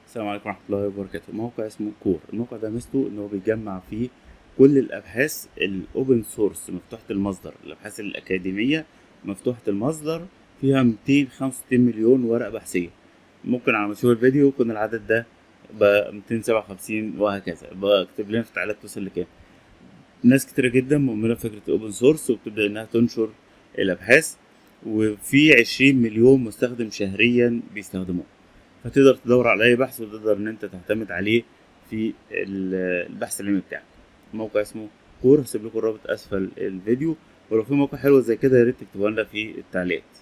السلام عليكم ورحمة الله وبركاته موقع اسمه كور الموقع ده ميزته ان هو بيجمع فيه كل الابحاث الاوبن سورس مفتوحة المصدر الابحاث الاكاديمية مفتوحة المصدر فيها 265 مليون ورقة بحثية ممكن على ما تشوف الفيديو يكون العدد ده ب 257 وهكذا بكتب لنا في التعليقات توصل لكام ناس كتيرة جدا مؤمنة بفكرة الاوبن سورس وبتبدأ انها تنشر الابحاث وفي 20 مليون مستخدم شهريا بيستخدموه فتقدر تدور على اي بحث وتقدر ان انت تعتمد عليه في ال- البحث العلمي بتاعك موقع اسمه كور هسيب لكم الرابط اسفل الفيديو ولو في موقع حلو زي كده يا ريت تكتبوا لنا في التعليقات